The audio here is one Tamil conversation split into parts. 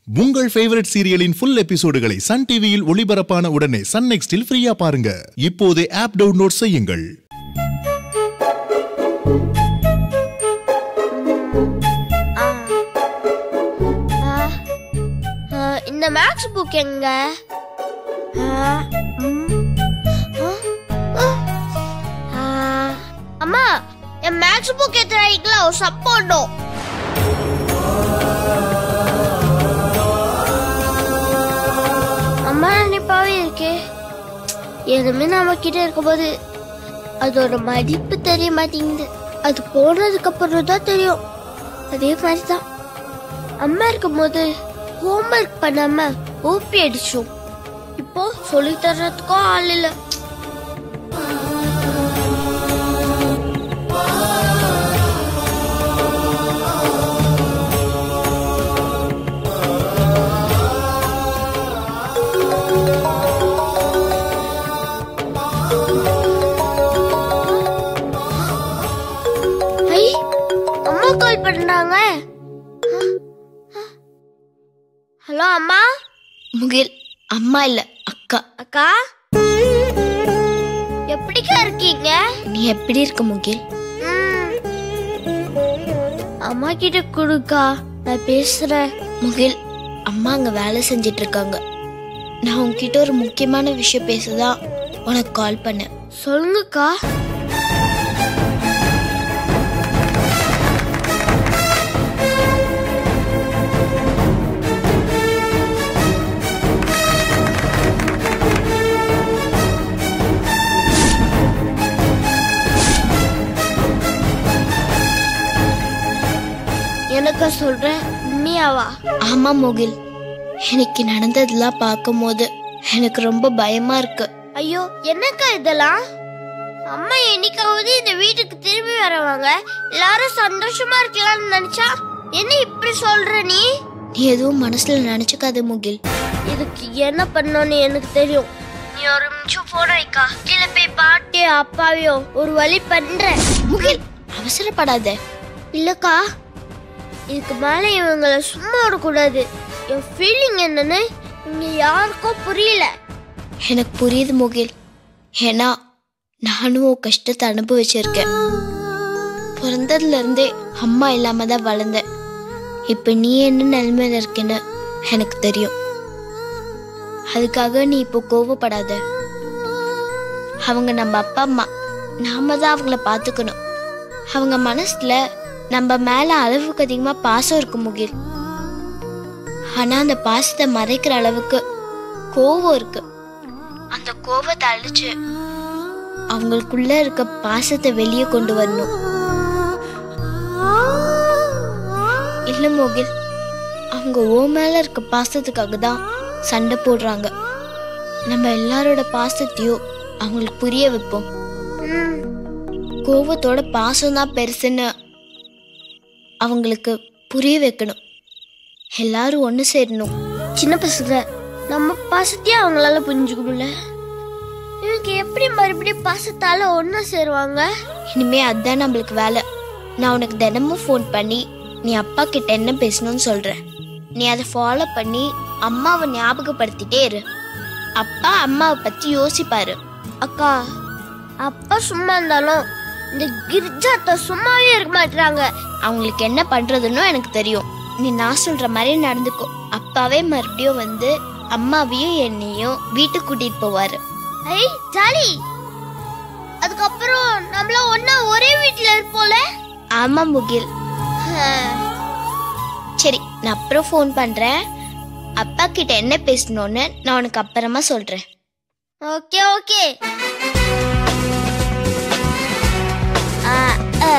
உங்கள் ஃபேவரட் சீரியலின் ஃபுல் எபிசோடுகளை சன் டிவியில் ஒளிபரப்பான உடனே சன் நெக்ஸ்டில் ஃப்ரீயா பாருங்க இப்போதே ஆப் டவுன்லோட் செய்யுங்கள் ஆ. ஆ. ஆ, இந்த மேக்ஸ் புக் எங்க ஆ, ம். ஆ, ஆ. ஆ. அம்மா என் மேக்ஸ் புக் எத்தனை ஒரு சப்போட்டோம் அம்மா நினைப்பாவே இருக்கே எதுவுமே நம்ம கிட்ட இருக்கும்போது அதோட மதிப்பு தெரிய மாட்டேங்குது அது போனதுக்கு அப்புறம் தான் தெரியும் அதே மாதிரி தான் அம்மா இருக்கும்போது ஹோம்ஒர்க் பண்ணாம ஓபி அடிச்சோம் இப்போ சொல்லி தர்றதுக்கும் ஆள் இல்ல ஐ அம்மா கால் பண்றாங்க ஹலோ அம்மா முகில் அம்மா இல்ல அக்கா அக்கா எப்படிக்கா இருக்கீங்க நீ எப்படி இருக்க முகில் ம். அம்மா கிட்ட கொடுக்கா நான் பேசுறேன் முகில் அம்மா அங்க வேலை செஞ்சிட்டு இருக்காங்க நான் உன்கிட்ட ஒரு முக்கியமான விஷயம் பேசதான் உனக்கு கால் பண்ணேன் சொல்லுங்கக்கா எனக்கா சொல்றேன் உண்மையாவா ஆமா முகில் எனக்கு நடந்ததெல்லாம் பார்க்கும்போது எனக்கு ரொம்ப பயமா இருக்கு ஐயோ என்னக்கா இதெல்லாம் அம்மா என்னைக்காவது இந்த வீட்டுக்கு திரும்பி வரவாங்க எல்லாரும் சந்தோஷமா இருக்கலாம்னு நினைச்சா என்ன இப்படி சொல்ற நீ நீ எதுவும் மனசுல நினைச்சுக்காத முகில் இதுக்கு என்ன பண்ணணும்னு எனக்கு தெரியும் நீ ஒரு நிமிஷம் போன வைக்கா கீழே போய் பாட்டியோ அப்பாவையோ ஒரு வழி பண்ற முகில் அவசரப்படாத இல்லக்கா இதுக்கு மேல இவங்களை சும்மா விடக்கூடாது என் ஃபீலிங் என்னன்னு இங்க யாருக்கும் புரியல எனக்கு புரியுது முகில் ஏன்னா நானும் உன் கஷ்டத்தை அனுபவிச்சிருக்கேன் பிறந்ததுல இருந்தே அம்மா இல்லாம தான் வளர்ந்தேன் இப்ப நீ என்ன நிலைமையில இருக்கேன்னு எனக்கு தெரியும் அதுக்காக நீ இப்போ கோவப்படாத அவங்க நம்ம அப்பா அம்மா நாம தான் அவங்கள பார்த்துக்கணும் அவங்க மனசுல நம்ம மேல அளவுக்கு அதிகமா பாசம் இருக்கு முகில் ஆனா அந்த பாசத்தை மறைக்கிற அளவுக்கு கோவம் இருக்கு அந்த கோவத்தை அழிச்சு அவங்களுக்குள்ள இருக்க பாசத்தை வெளியே கொண்டு வரணும் இல்ல மோகில் அவங்க ஓ மேல இருக்க பாசத்துக்காக தான் சண்டை போடுறாங்க நம்ம எல்லாரோட பாசத்தையும் அவங்களுக்கு புரிய வைப்போம் ம் கோவத்தோட பாசம் தான் பெருசுன்னு அவங்களுக்கு புரிய வைக்கணும் எல்லாரும் ஒன்று சேரணும் சின்ன பசங்க நம்ம பாசத்தையே அவங்களால புரிஞ்சுக்க முடியல இவங்க எப்படி மறுபடியும் பாசத்தால ஒண்ணா சேருவாங்க இனிமே அதான் நம்மளுக்கு வேலை நான் உனக்கு தினமும் ஃபோன் பண்ணி நீ அப்பா கிட்ட என்ன பேசணும்னு சொல்றேன் நீ அதை ஃபாலோ பண்ணி அம்மாவை ஞாபகப்படுத்திட்டே இரு அப்பா அம்மாவை பத்தி யோசிப்பாரு அக்கா அப்பா சும்மா இருந்தாலும் இந்த கிரிஜாத்த சும்மாவே இருக்க மாட்டாங்க அவங்களுக்கு என்ன பண்றதுன்னு எனக்கு தெரியும் நீ நான் சொல்ற மாதிரி நடந்துக்கோ அப்பாவே மறுபடியும் வந்து அம்மாவையும் என்னையும் வீட்டுக்கு கூட்டிட்டு போவாரு ஐ ஜாலி அதுக்கப்புறம் நம்மள ஒண்ணா ஒரே வீட்டுல இருப்போம்ல ஆமா முகில் சரி நான் அப்புறம் ஃபோன் பண்றேன் அப்பா கிட்ட என்ன பேசணும்னு நான் உனக்கு அப்புறமா சொல்றேன் ஓகே ஓகே ஆ, ஆ.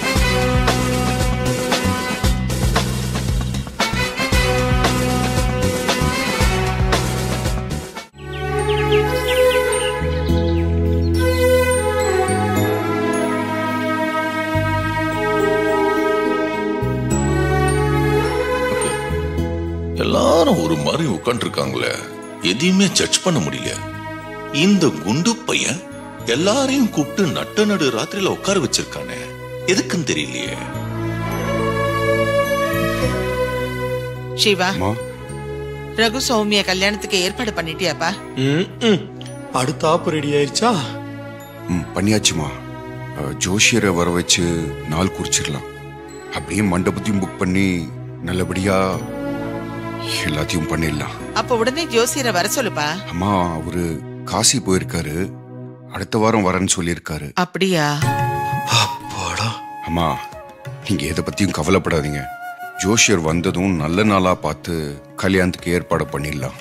எல்லாரும் ஒரு மாதிரி உட்காந்துருக்காங்களே எதையுமே ஜட்ஜ் பண்ண முடியல இந்த குண்டு பையன் எல்லாரையும் கூப்பிட்டு நட்ட நடு ராத்திரியில உட்கார வச்சிருக்கானே எதுக்குன்னு தெரியலையே சிவா அம்மா ரகு சௌமிய கல்யாணத்துக்கு ஏற்பாடு பண்ணிட்டியாப்பா ம், ம். அடுத்த ஆப்பு ரெடி ஆயிருச்சா ம் பண்ணியாச்சுமா அஹ், ஜோஷியரை வர வச்சு நாள் குறிச்சிடலாம் அப்படியே மண்டபத்தையும் புக் பண்ணி நல்லபடியா எல்லாத்தையும் பண்ணிடலாம் அப்ப உடனே ஜோசியரை வர சொல்லுப்பா அம்மா அவரு காசி போயிருக்காரு அடுத்த வாரம் வரேன்னு சொல்லியிருக்காரு அப்படியா அப்பாடா அம்மா நீங்க எதை பத்தியும் கவலைப்படாதீங்க ஜோஷியர் வந்ததும் நல்ல நாளா பார்த்து கல்யாணத்துக்கு ஏற்பாடு பண்ணிடலாம்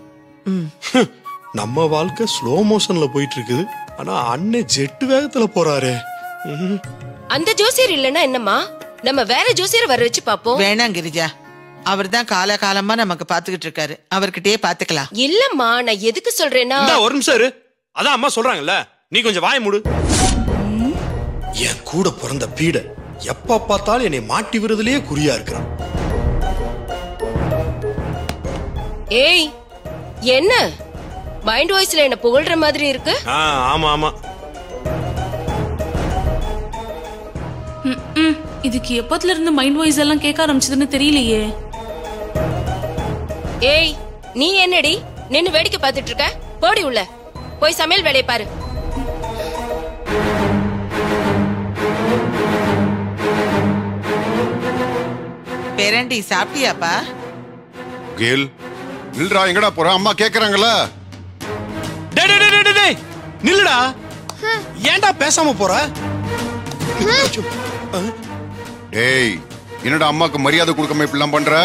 நம்ம வாழ்க்கை ஸ்லோ மோஷன்ல போயிட்டு இருக்குது ஆனா அண்ணன் ஜெட்டு வேகத்துல போறாரே ம். அந்த ஜோசியர் இல்லனா என்னம்மா நம்ம வேற ஜோசியர் வர வச்சு பாப்போம் வேணாம் கிரிஜா அவர் தான் கால காலமா நமக்கு பாத்துக்கிட்டு இருக்காரு அவர்கிட்டயே பாத்துக்கலாம் இல்லம்மா நான் எதுக்கு சொல்றேன்னா இந்தா ஒரு நிமிஷம் இரு அதான் அம்மா சொல்றாங்கல்ல நீ கொஞ்சம் வாய மூடு என் கூட பிறந்த பீட எப்ப பார்த்தாலும் என்னை மாட்டி விடுறதுலயே குறியா இருக்கிறான் ஏய் என்ன மைண்ட் வாய்ஸ்ல என்ன புகழ்ற மாதிரி இருக்கு ஆ, ஆமா ஆமா ம், இதுக்கு எப்பத்துல இருந்து மைண்ட் வாய்ஸ் எல்லாம் கேட்க ஆரம்பிச்சதுன்னு தெரியலையே ஏய் நீ என்னடி நின்னு வேடிக்கை பார்த்துட்டு இருக்க போடி உள்ள போய் சமையல் வேலையை பாரு பேரண்டி சாப்பிட்டியாப்பா கேல் நில்றா எங்கடா போற அம்மா கேக்குறாங்கல்ல டேய் டேய், டேய் டேய், டேய் நில்லுடா ஏன்டா பேசாம போற டேய் என்னடா அம்மாக்கு மரியாதை கொடுக்காம இப்படிலாம் பண்ற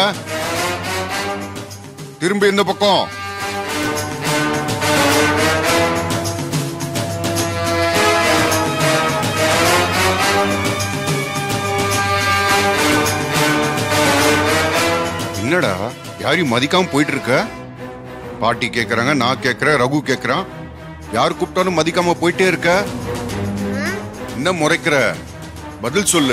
திரும்ப இந்த பக்கம் என்னடா யாரையும் மதிக்காம போயிட்டு இருக்க பாட்டி கேக்குறாங்க நான் கேக்குறேன் ரகு கேக்குறான் யார் கூப்பிட்டாலும் மதிக்காம போயிட்டே இருக்க என்ன முறைக்கிற பதில் சொல்லு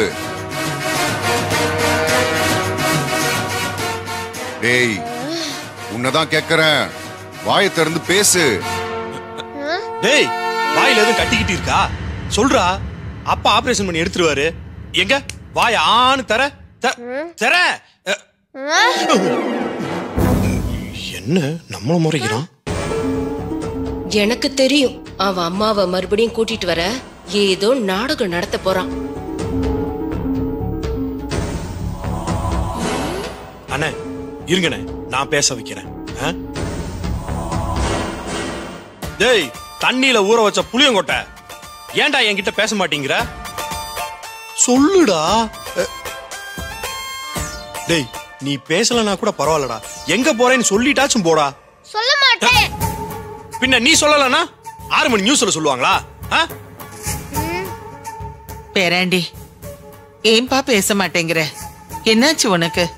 டேய் உன்னதான் கேக்குறேன் வாயை திறந்து பேசு டேய் வாயில எதுவும் கட்டிக்கிட்டு இருக்கா சொல்றா அப்பா ஆபரேஷன் பண்ணி எடுத்துருவாரு எங்க வாய ஆன்னு தர த- தர அ. என்ன நம்மள முறைக்கிறான் எனக்கு தெரியும் அவன் அம்மாவை மறுபடியும் கூட்டிட்டு வர ஏதோ நாடகம் நடத்த போறான் அண்ணே இருங்கண்ணே நான் பேச வைக்கிறேன் ஆ? டேய் தண்ணியில ஊற வச்ச புளியங்கொட்டை ஏன்டா என்கிட்ட பேச மாட்டேங்கிற சொல்லுடா அ. டேய் நீ பேசலனா கூட பரவாயில்லடா எங்க போறேன்னு சொல்லிட்டாச்சும் போடா சொல்ல மாட்டேன் பின்ன நீ சொல்லலனா ஆறு மணி நியூஸ்ல சொல்லுவாங்களா ஆ? பேராண்டி ஏன்பா பேச மாட்டேங்கிற என்னாச்சு உனக்கு